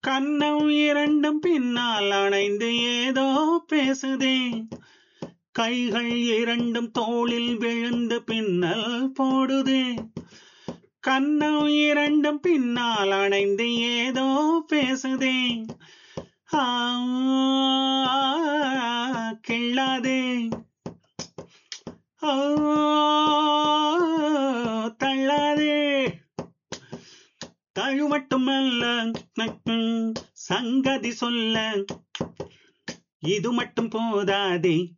கன்னம் இரண்டும் பின்னால் அணைந்து ஏதோ பேசுதே கைகள் இரண்டும் தோளில் விழுந்து பின்னல் போடுதே கன்னம் இரண்டும் பின்னால் அணைந்து ஏதோ பேசுதே ஆ, கிள்ளாதே ஆ, தள்ளாதே தழு மட்டுமல்ல நக்கும் சங்கதி சொல்ல இது மட்டும் போதாதே